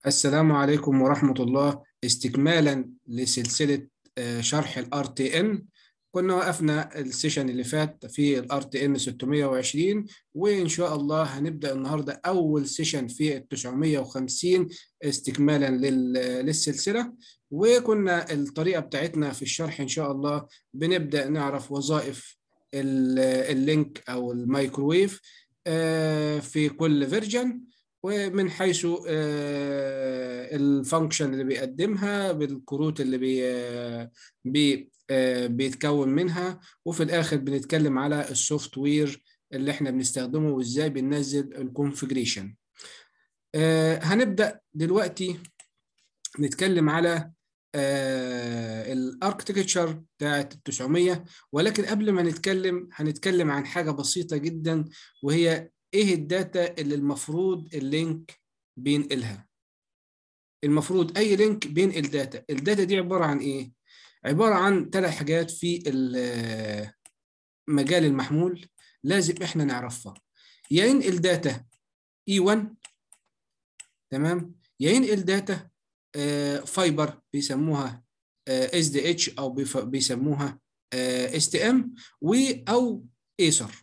السلام عليكم ورحمة الله استكمالا لسلسلة آه، شرح الار تي ان كنا وقفنا السيشن اللي فات في الار تي ان 620 وان شاء الله هنبدا النهارده اول سيشن في ال 950 استكمالا لل- للسلسله وكنا الطريقه بتاعتنا في الشرح ان شاء الله بنبدا نعرف وظائف ال- اللينك او الميكروويف آه، في كل فيرجن ومن حيث آه، الفانكشن اللي بيقدمها بالكروت اللي بي بي آه، بيتكون منها وفي الاخر بنتكلم على السوفت وير اللي احنا بنستخدمه وازاي بننزل الكونفجريشن هنبدا دلوقتي نتكلم على الاركتكتشر بتاعت ال 900 ولكن قبل ما نتكلم هنتكلم عن حاجه بسيطه جدا وهي ايه الداتا اللي المفروض اللينك بينقلها المفروض اي لينك بينقل داتا الداتا دي عباره عن ايه عباره عن ثلاث حاجات في ال- مجال المحمول لازم احنا نعرفها يا ينقل داتا E1 تمام يا ينقل داتا فايبر بيسموها اس دي اتش او بيف- بيسموها اس تي ام و او ايسر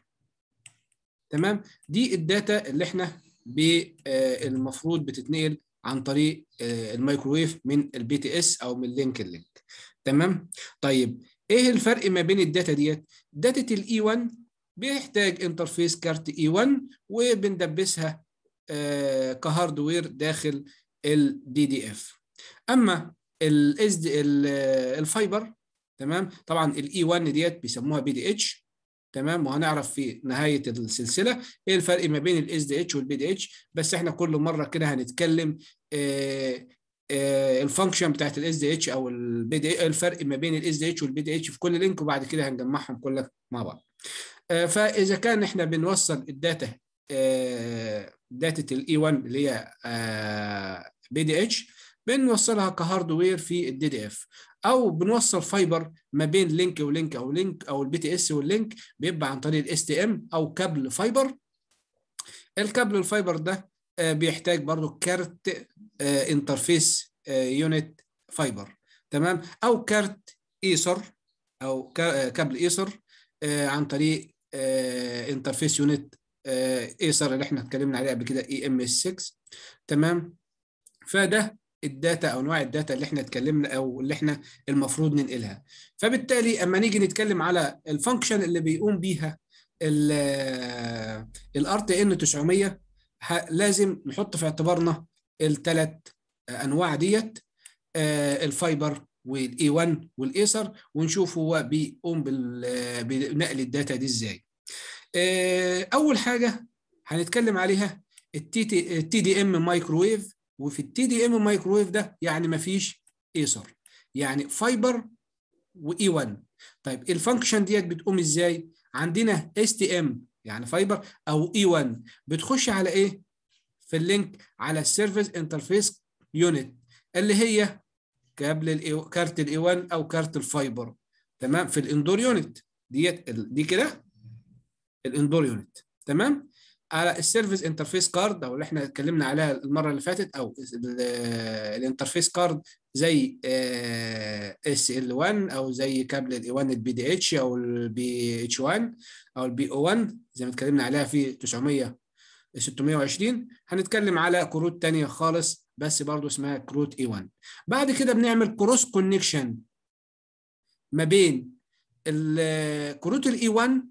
تمام دي الداتا اللي احنا ب- آه، المفروض بتتنقل عن طريق آه، الميكروويف من البي تي اس او من لينك اللينك تمام طيب ايه الفرق ما بين الداتا ديت داتا الاي 1 بيحتاج انترفيس كارت اي 1 وبندبسها آه، كهاردوير داخل الدي دي اف اما الاس دي الفايبر تمام طبعا الاي 1 ديت بيسموها بي دي اتش تمام وهنعرف في نهايه السلسله ايه الفرق ما بين الاس دي اتش والبي دي اتش بس احنا كل مره كده هنتكلم آه، آه، الفانكشن بتاعت الاس دي اتش او البي دي الفرق ما بين الاس دي اتش والبي دي اتش في كل لينك وبعد كده هنجمعهم كلها مع بعض آه، فاذا كان احنا بنوصل الداتا آه، داتا الاي 1 اللي هي بي دي اتش بنوصلها كهاردوير في الدي دي اف او بنوصل فايبر ما بين لينك ولينك او لينك او البي تي اس واللينك بيبقى عن طريق الاس تي ام او كابل فايبر الكابل الفايبر ده آه، بيحتاج برضو كارت آه، انترفيس آه، يونت فايبر تمام او كارت ايسر او كا- آه، كابل ايسر آه، عن طريق آه، انترفيس يونت آه، ايسر اللي احنا اتكلمنا عليه قبل كده اي ام اس 6 تمام فده الداتا او انواع الداتا اللي احنا اتكلمنا او اللي احنا المفروض ننقلها فبالتالي اما نيجي نتكلم على الفانكشن اللي بيقوم بيها الار تي ان 900 ه- لازم نحط في اعتبارنا الثلاث انواع ديت آه، الفايبر والاي 1 والايسر ونشوف هو بيقوم بال- بنقل الداتا دي ازاي آه، اول حاجه هنتكلم عليها التي تي دي ام مايكرويف وفي التي دي ام مايكرويف ده يعني ما فيش ايسر يعني فايبر واي 1 طيب الفانكشن ديت بتقوم ازاي عندنا اس تي ام يعني فايبر او اي 1 بتخش على ايه في اللينك على السيرفيس انترفيس يونت اللي هي كابل ال كارت الاي 1 او كارت الفايبر تمام في الاندور يونت ديت ال- دي كده الاندور يونت تمام على السيرفيس انترفيس كارد او اللي احنا اتكلمنا عليها المره اللي فاتت او ال- الانترفيس كارد زي اس ال 1 او زي كابل الاي 1 البي دي اتش او البي اتش 1 او البي او 1 زي ما اتكلمنا عليها في 900 620 هنتكلم على كروت تانية خالص بس برضو اسمها كروت اي 1 بعد كده بنعمل كروس كونكشن ما بين ال- كروت الاي 1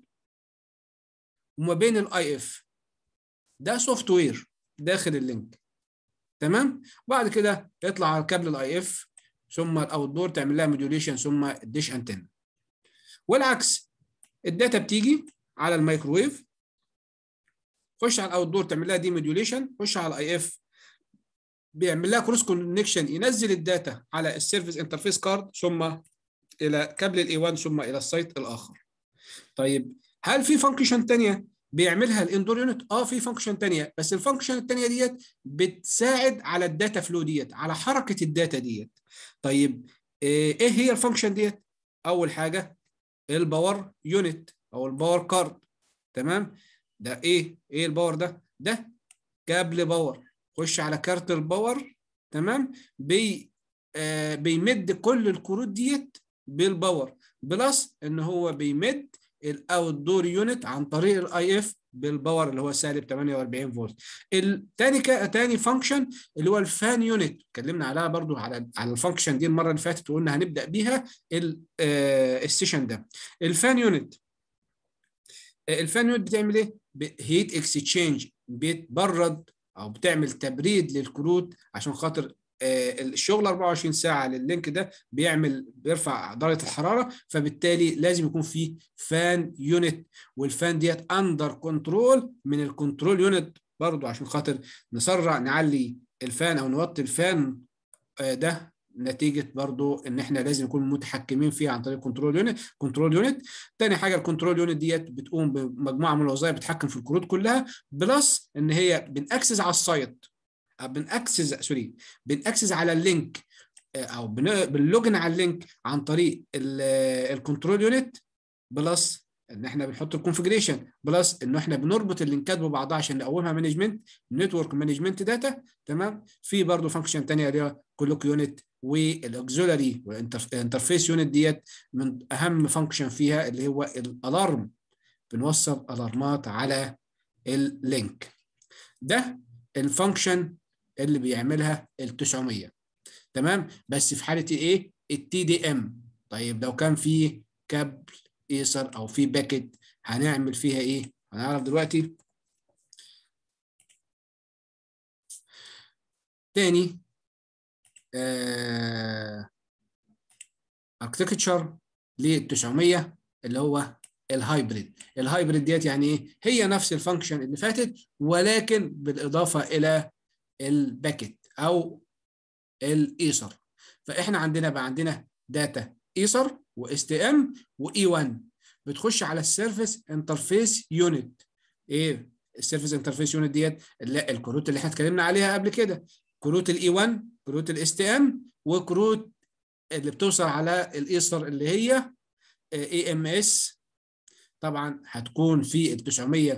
وما بين الاي اف ده سوفت وير داخل اللينك تمام بعد كده يطلع على كابل الاي اف ثم الاوت دور تعمل لها موديوليشن ثم الديش انتن والعكس الداتا بتيجي على الميكروويف خش على الاوت دور تعمل لها دي موديوليشن خش على الاي اف بيعمل لها كروس كونكشن ينزل الداتا على السيرفيس انترفيس كارد ثم الى كابل الاي 1 ثم الى السايت الاخر طيب هل في فانكشن ثانيه بيعملها الاندور يونت اه في فانكشن ثانيه بس الفانكشن الثانيه ديت بتساعد على الداتا فلو ديت على حركه الداتا ديت طيب ايه إيه هي الفانكشن ديت اول حاجه الباور يونت او الباور كارد تمام ده ايه ايه الباور ده ده كابل باور خش على كارت الباور تمام بي آه بيمد كل الكروت ديت بالباور بلس ان هو بيمد الاوت دور يونت عن طريق الاي اف بالباور اللي هو سالب 48 فولت الثاني ثاني فانكشن اللي هو الفان يونت اتكلمنا عليها برضو على على الفانكشن دي المره اللي فاتت وقلنا هنبدا بيها السيشن ده الفان يونت الفان يونت بتعمل ايه هيت اكسشينج بتبرد او بتعمل تبريد للكروت عشان خاطر الشغل 24 ساعه لللينك ده بيعمل بيرفع درجه الحراره فبالتالي لازم يكون في فان يونت والفان ديت اندر كنترول من الكنترول يونت برضو عشان خاطر نسرع نعلي الفان او نوطي الفان ده نتيجه برضو ان احنا لازم نكون متحكمين فيها عن طريق كنترول يونت كنترول يونت تاني حاجه الكنترول يونت ديت بتقوم بمجموعه من الوظائف بتتحكم في الكروت كلها بلس ان هي بنأكسس على السايت بنأكسس سوري بنأكسس على اللينك او بنلوجن على اللينك عن طريق الكنترول يونت بلس ان احنا بنحط الكونفجريشن بلس ان احنا بنربط اللينكات ببعضها عشان نقومها مانجمنت نتورك مانجمنت داتا تمام في برضه فانكشن ثانيه اللي هي كلوك يونت والاكزولاري والانترفيس يونت ديت من اهم فانكشن فيها اللي هو الالارم بنوصل الارمات على اللينك ده الفانكشن اللي بيعملها ال 900 تمام بس في حاله ايه التي دي ام طيب لو كان في كابل ايسر او في باكت هنعمل فيها ايه هنعرف دلوقتي تاني اركتكتشر لل 900 اللي هو الهايبريد الهايبريد ديت يعني ايه هي نفس الفانكشن اللي فاتت ولكن بالاضافه الى الباكت او الايسر فاحنا عندنا بقى عندنا داتا ايسر واس تي ام واي 1 بتخش على السيرفيس انترفيس يونت ايه السيرفيس انترفيس يونت ديت الكروت اللي احنا اتكلمنا عليها قبل كده كروت الاي 1 كروت الاس تي ام وكروت اللي بتوصل على الايسر اللي هي اي ام اس طبعا هتكون في ال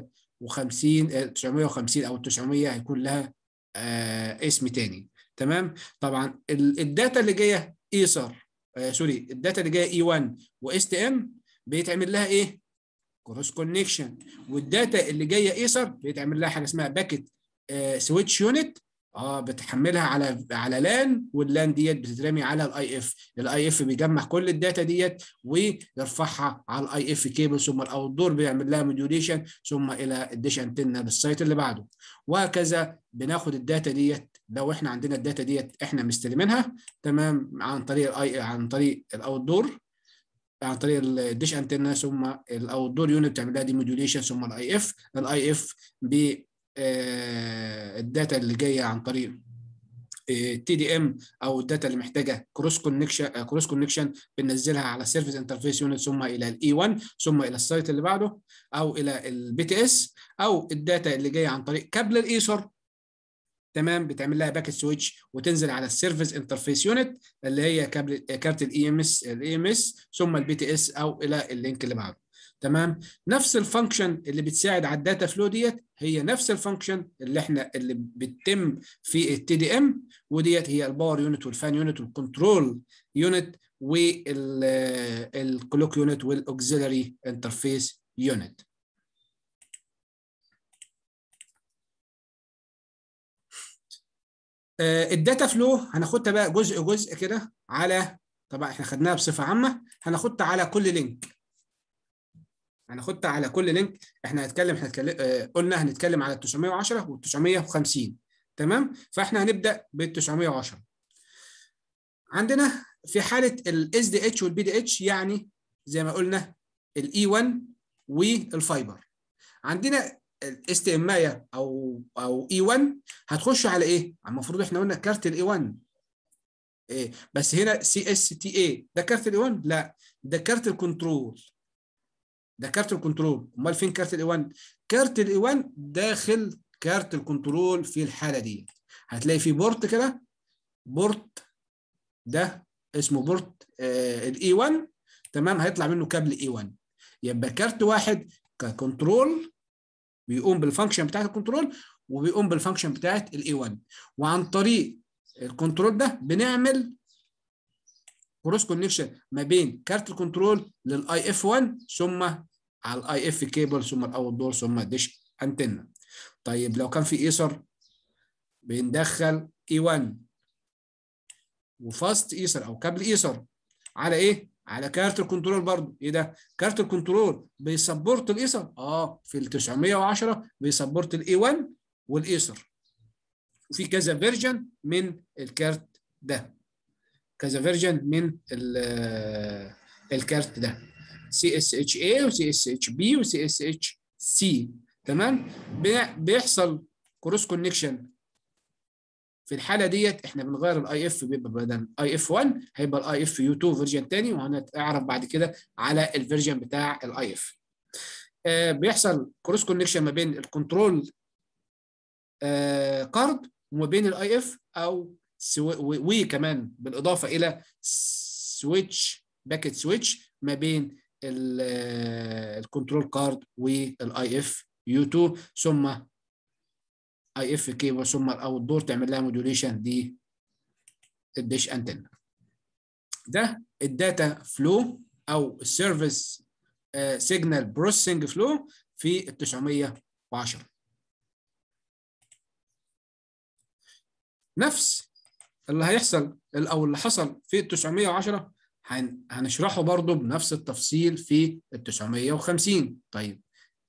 950 950 او ال 900 هيكون لها آه اسم تاني تمام طبعا الداتا اللي جايه ايسر آه سوري الداتا اللي جايه اي 1 واس تي ام بيتعمل لها ايه كروس كونكشن والداتا اللي جايه ايسر بيتعمل لها حاجه اسمها باكيت آه سويتش يونت اه بتحملها على على لان واللان ديت بتترمي على الاي اف الاي اف بيجمع كل الداتا ديت ويرفعها على الاي اف كيبل ثم الاوت دور بيعمل لها موديوليشن ثم الى الديش انتنا للسايت اللي بعده وهكذا بناخد الداتا ديت لو احنا عندنا الداتا ديت احنا مستلمينها تمام عن طريق الاي عن طريق الاوت دور عن طريق الديش انتنا ثم الاوت دور يونت بتعمل لها دي موديوليشن ثم الاي اف الاي اف ب الداتا اللي جايه عن طريق تي دي ام او الداتا اللي محتاجه كروس كونكشن كروس كونكشن بننزلها على السيرفيس انترفيس يونت ثم الى الاي 1 ثم الى السايت اللي بعده او الى البي تي اس او الداتا اللي جايه عن طريق كابل الايثر تمام بتعمل لها باكيت سويتش وتنزل على السيرفيس انترفيس يونت اللي هي كابل كارت الاي ام اس الاي ام اس ثم البي تي اس او الى اللينك اللي بعده تمام نفس الفانكشن اللي بتساعد على الداتا فلو ديت هي نفس الفانكشن اللي احنا اللي بتتم في التي دي ام وديت هي الباور يونت والفان يونت والكنترول يونت والكلوك يونت والاوكسيلري انترفيس يونت الداتا فلو هناخدها بقى جزء جزء كده على طبعا احنا خدناها بصفه عامه هناخدها على كل لينك هناخدها على كل لينك احنا هنتكلم احنا هنتكلم اه قلنا هنتكلم على ال 910 وال 950 تمام فاحنا هنبدا بال 910 عندنا في حاله الاس دي اتش والبي دي اتش يعني زي ما قلنا الاي 1 والفايبر عندنا الاس تي ام او او اي 1 هتخش على ايه المفروض احنا قلنا كارت الاي 1 إيه بس هنا سي اس تي اي ده كارت الاي 1 لا ده كارت الكنترول ده كارت الكنترول امال فين كارت الاي 1 كارت الاي 1 داخل كارت الكنترول في الحاله دي هتلاقي في بورت كده بورت ده اسمه بورت آه الاي 1 تمام هيطلع منه كابل اي 1 يبقى كارت واحد ككنترول بيقوم بالفانكشن بتاعت الكنترول وبيقوم بالفانكشن بتاعت الاي 1 وعن طريق الكنترول ده بنعمل كروس كونكشن ما بين كارت الكنترول للاي اف 1 ثم على الاي اف كيبل ثم الاوت دور ثم الديش انتنا طيب لو كان في ايثر بندخل اي 1 وفاست ايثر او كابل ايثر على ايه على كارت الكنترول برضو ايه ده كارت الكنترول بيسبورت الايثر اه في ال 910 بيسبورت الاي 1 والايثر وفي كذا فيرجن من الكارت ده كذا فيرجن من الكارت ده سي اس اتش اي وسي اس اتش بي وسي اس اتش سي تمام بيحصل كروس كونكشن في الحاله ديت احنا بنغير الاي اف بيبقى بدل اي اف 1 هيبقى الاي اف يو 2 فيرجن تاني وهنتعرف بعد كده على الفيرجن بتاع الاي اف آه بيحصل كروس كونكشن ما بين الكنترول آه كارد وما بين الاي اف او وكمان بالاضافه الى سويتش باكيت سويتش ما بين الكنترول كارد والاي اف يو 2 ثم اي اف كيبل ثم الاوت دور تعمل لها موديوليشن دي الديش انتنا ده الداتا فلو او السيرفيس سيجنال بروسيسنج فلو في ال 910 نفس اللي هيحصل او اللي حصل في ال 910 هنشرحه برضه بنفس التفصيل في ال 950 طيب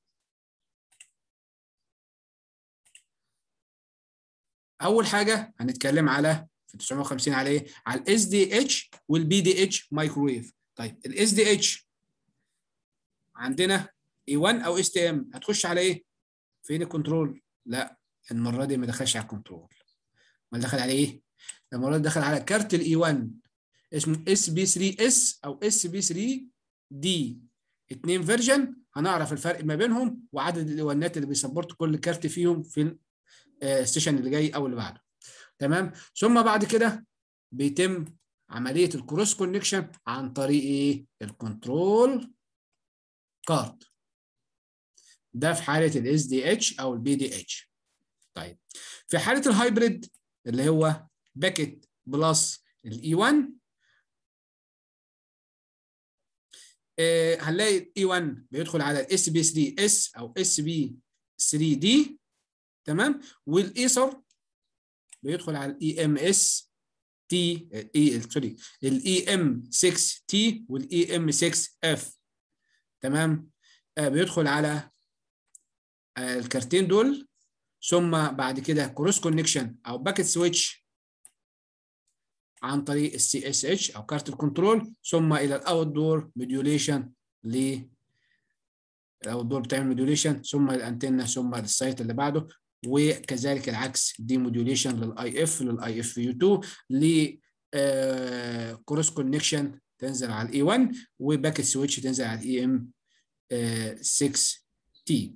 اول حاجه هنتكلم على في 950 على ايه على الاس دي اتش والبي دي اتش مايكرويف طيب الاس دي اتش عندنا اي 1 او اس تي ام هتخش على ايه فين الكنترول لا المره دي ما دخلش على الكنترول ما دخل على ايه المره دي دخل على كارت الاي 1 اسمه اس بي 3 اس او اس بي 3 دي اتنين فيرجن هنعرف الفرق ما بينهم وعدد الايوانات اللي بيسبورت كل كارت فيهم في السيشن اللي جاي او اللي بعده تمام ثم بعد كده بيتم عمليه الكروس كونكشن عن طريق ايه الكنترول كارد ده في حاله الاس دي اتش او البي دي اتش طيب في حاله الهايبريد اللي هو باكيت بلس الاي 1 آه هنلاقي الاي 1 بيدخل على الاس بي 3 اس او اس بي 3 دي تمام والايثر بيدخل على الاي ام اس تي اي سوري الاي ام 6 تي والاي ام 6 اف تمام آه بيدخل على آه الكارتين دول ثم بعد كده كروس كونكشن او باكيت سويتش عن طريق السي اس اتش او كارت الكنترول ثم الى الاوت دور موديوليشن ل الاوت دور بتعمل موديوليشن ثم الانتنه ثم السايت اللي بعده وكذلك العكس دي موديوليشن للاي اف للاي اف يو 2 ل كروس كونكشن تنزل على الاي 1 وباكيت سويتش تنزل على الاي ام 6 تي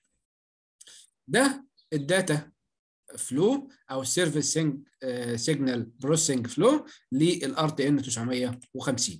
ده الداتا فلو او السيرفيس سيجنال بروسيسنج فلو للار تي ان 950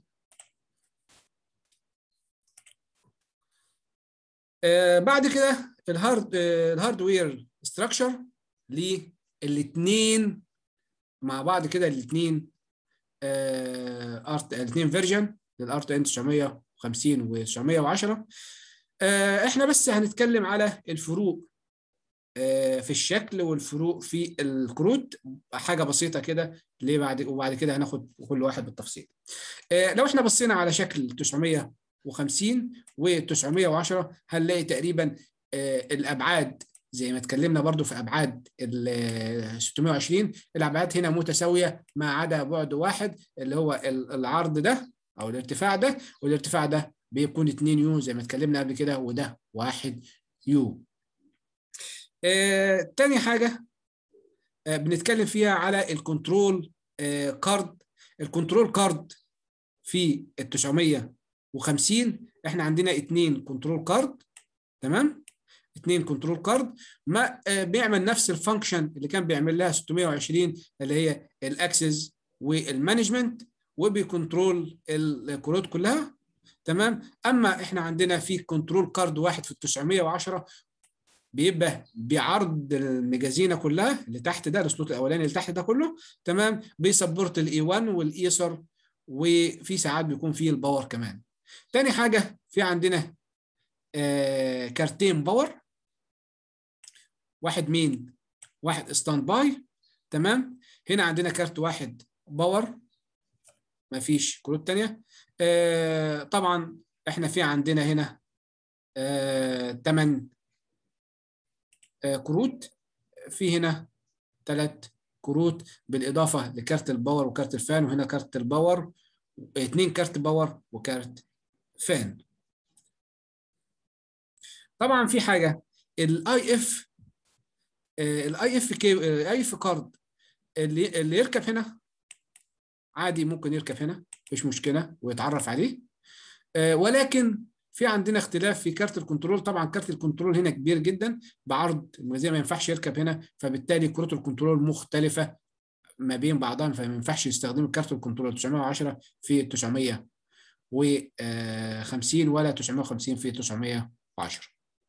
آه بعد كده الهارد آه الهاردوير ستراكشر للاثنين مع بعض كده الاثنين آه ارت الاثنين فيرجن للار تي ان 950 و 910 احنا بس هنتكلم على الفروق في الشكل والفروق في الكروت حاجه بسيطه كده ليه بعد وبعد كده هناخد كل واحد بالتفصيل لو احنا بصينا على شكل 950 و 910 هنلاقي تقريبا الابعاد زي ما اتكلمنا برضو في ابعاد ال 620 الابعاد هنا متساويه ما عدا بعد واحد اللي هو العرض ده او الارتفاع ده والارتفاع ده بيكون 2 يو زي ما اتكلمنا قبل كده وده 1 يو آه، تاني حاجة آه، بنتكلم فيها على الكنترول آه، كارد الكنترول كارد في ال 950 احنا عندنا اتنين كنترول كارد تمام اتنين كنترول كارد ما بيعمل نفس الفانكشن اللي كان بيعمل لها 620 اللي هي الاكسس والمانجمنت وبيكنترول الكروت كلها تمام اما احنا عندنا في كنترول كارد واحد في ال 910 بيبقى بعرض المجازينه كلها اللي تحت ده السلوت الاولاني اللي تحت ده كله تمام بيسبورت الاي 1 والايسر وفي ساعات بيكون فيه الباور كمان تاني حاجه في عندنا آه كارتين باور واحد مين واحد ستاند باي تمام هنا عندنا كارت واحد باور مفيش كروت تانية آه طبعا احنا في عندنا هنا آه 8 آه كروت في هنا ثلاث كروت بالاضافه لكارت الباور وكارت الفان وهنا كارت الباور اثنين كارت باور وكارت فان طبعا في حاجه الاي اف الاي اف كي الاي اف كارد اللي اللي يركب هنا عادي ممكن يركب هنا مفيش مشكله ويتعرف عليه ولكن في عندنا اختلاف في كارت الكنترول طبعا كارت الكنترول هنا كبير جدا بعرض الميزانيه ما ينفعش يركب هنا فبالتالي كروت الكنترول مختلفه ما بين بعضها فما ينفعش يستخدموا كارت الكنترول 910 في 950 ولا 950 في 910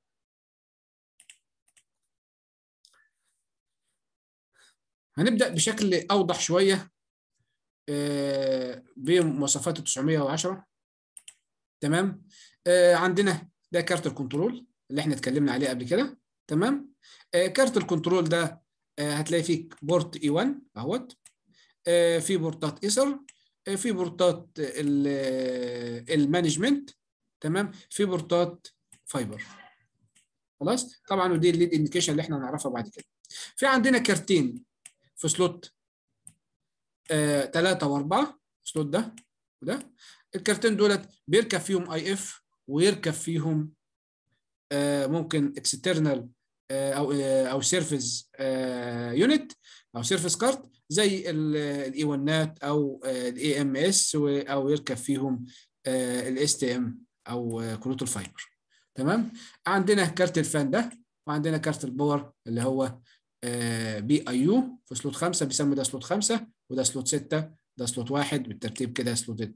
هنبدا بشكل اوضح شويه بمواصفات ال 910 تمام آه عندنا ده كارت الكنترول اللي احنا اتكلمنا عليه قبل كده تمام آه كارت الكنترول ده آه هتلاقي فيه بورت اي 1 اهوت آه في بورتات ايسر آه في بورتات المانجمنت تمام في بورتات فايبر خلاص طبعا ودي الليد انديكيشن اللي احنا هنعرفها بعد كده في عندنا كارتين في سلوت ثلاثة وأربعة سلوت ده وده الكارتين دولت بيركب فيهم اي اف ويركب فيهم آه ممكن اكسترنال آه او آه او سيرفيس يونت او سيرفيس كارت زي الاي 1 او الاي ام اس او يركب فيهم الاس تي ام او كروت الفايبر تمام عندنا كارت الفان ده وعندنا كارت الباور اللي هو بي اي يو في سلوت 5 بيسموا ده سلوت 5 وده سلوت 6 ده سلوت واحد بالترتيب كده سلوت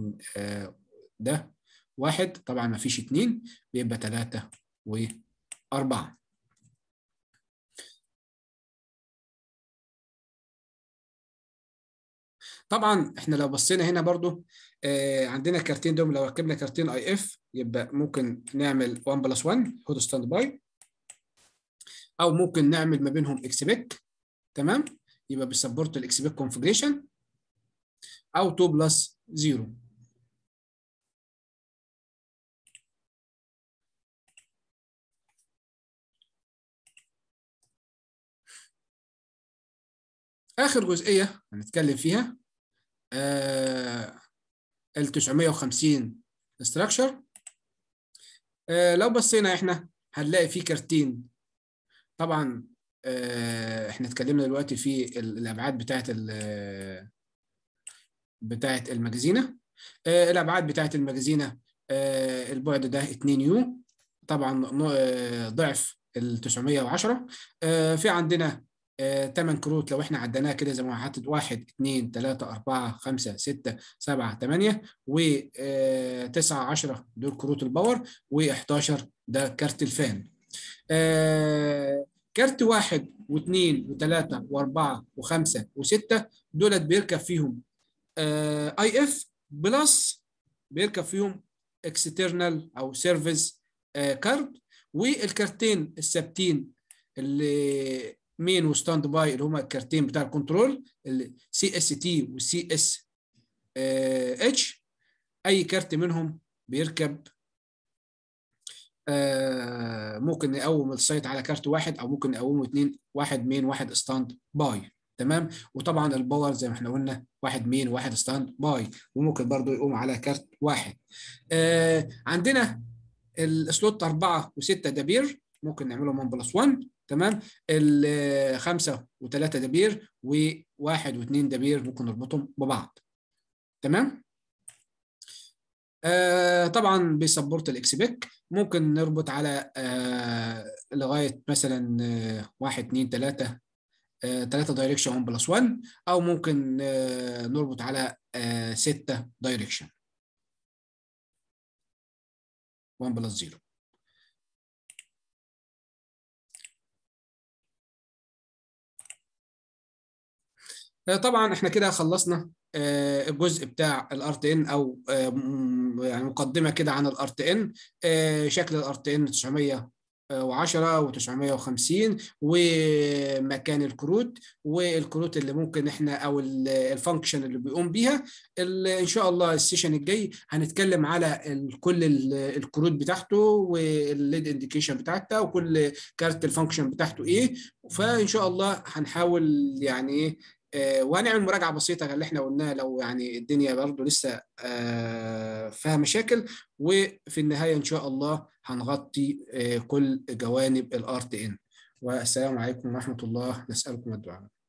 ده واحد طبعا ما فيش اتنين بيبقى تلاتة وأربعة طبعا احنا لو بصينا هنا برضو آه عندنا كارتين دوم لو ركبنا كارتين اي اف يبقى ممكن نعمل 1 بلس 1 هود ستاند باي او ممكن نعمل ما بينهم اكسبيك تمام يبقى بيسبورت الاكسبيك كونفجريشن او 2 بلس 0 اخر جزئيه هنتكلم فيها آه ال 950 استراكشر آه لو بصينا احنا هنلاقي في كارتين طبعا آه احنا اتكلمنا دلوقتي في الابعاد بتاعه بتاعه المجازينه آه الابعاد بتاعه المجازينه آه البعد ده 2 يو طبعا ضعف ال 910 آه في عندنا 8 كروت لو احنا عديناها كده زي ما حطيت 1 2 3 4 5 6 7 8 و 9 10 دول كروت الباور و11 ده كارت الفان آه كارت واحد واثنين وثلاثة وأربعة وخمسة وستة دولت بيركب فيهم آه اي اف بلس بيركب فيهم اكسترنال او سيرفيس آه كارد والكارتين الثابتين اللي مين وستاند باي اللي هما الكارتين بتاع الكنترول السي اس تي والسي اس اتش اي كارت منهم بيركب آه ممكن نقوم السايت على كارت واحد او ممكن نقومه اثنين واحد مين واحد ستاند باي تمام وطبعا الباور زي ما احنا قلنا واحد مين واحد ستاند باي وممكن برضو يقوم على كارت واحد آه عندنا السلوت أربعة وستة دبير ممكن نعملهم 1 بلس 1 تمام الخمسة وثلاثة دبير وواحد واثنين دبير ممكن نربطهم ببعض تمام آه طبعا بيسبورت الاكسبيك ممكن نربط على آه لغايه مثلا آه واحد اثنين ثلاثه ثلاثه دايركشن 1 بلس 1 او ممكن آه نربط على آه سته دايركشن 1 بلس 0 طبعا احنا كده خلصنا الجزء بتاع الار تي ان او يعني مقدمه كده عن الار تي ان شكل الار تي ان 910 و950 ومكان الكروت والكروت اللي ممكن احنا او الفانكشن اللي بيقوم بيها ان شاء الله السيشن الجاي هنتكلم على كل الكروت بتاعته والليد انديكيشن بتاعتها وكل كارت الفانكشن بتاعته ايه فان شاء الله هنحاول يعني ايه آه وهنعمل مراجعه بسيطه على اللي احنا قلناه لو يعني الدنيا برضه لسه آه فيها مشاكل وفي النهايه ان شاء الله هنغطي آه كل جوانب الار تي ان والسلام عليكم ورحمه الله نسالكم الدعاء